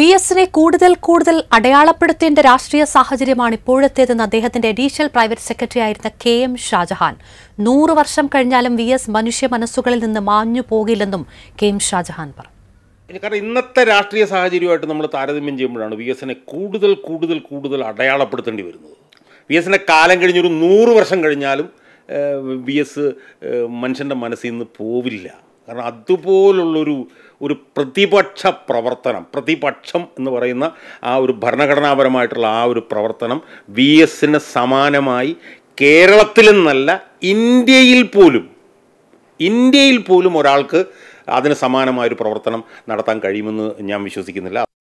V എസിനെ കൂടുതൽ കൂടുതൽ അടയാളപ്പെടുത്തേണ്ട രാഷ്ട്രീയ സാഹചര്യമാണ് ഇപ്പോഴത്തേതെന്ന് അദ്ദേഹത്തിന്റെ അഡീഷണൽ പ്രൈവറ്റ് സെക്രട്ടറി ആയിരുന്ന കെ എം ഷാജഹാൻ നൂറ് വർഷം കഴിഞ്ഞാലും വി എസ് മനുഷ്യ മനസ്സുകളിൽ നിന്ന് മാഞ്ഞു പോകില്ലെന്നും കെ എം ഷാജഹാൻ പറഞ്ഞു കാരണം ഇന്നത്തെ രാഷ്ട്രീയ സാഹചര്യമായിട്ട് നമ്മൾ താരതമ്യം ചെയ്യുമ്പോഴാണ് വി എസിനെ കൂടുതൽ കൂടുതൽ കൂടുതൽ അടയാളപ്പെടുത്തേണ്ടി വരുന്നത് വി എസിനെ കാലം കഴിഞ്ഞൊരു നൂറ് വർഷം കഴിഞ്ഞാലും വി എസ് മനുഷ്യൻ്റെ മനസ്സിൽ നിന്ന് പോവില്ല കാരണം അതുപോലുള്ളൊരു ഒരു പ്രതിപക്ഷ പ്രവർത്തനം പ്രതിപക്ഷം എന്ന് പറയുന്ന ആ ഒരു ഭരണഘടനാപരമായിട്ടുള്ള ആ ഒരു പ്രവർത്തനം വി എസിന് സമാനമായി കേരളത്തിൽ നിന്നല്ല ഇന്ത്യയിൽ പോലും ഇന്ത്യയിൽ പോലും ഒരാൾക്ക് അതിന് സമാനമായൊരു പ്രവർത്തനം നടത്താൻ കഴിയുമെന്ന് ഞാൻ വിശ്വസിക്കുന്നില്ല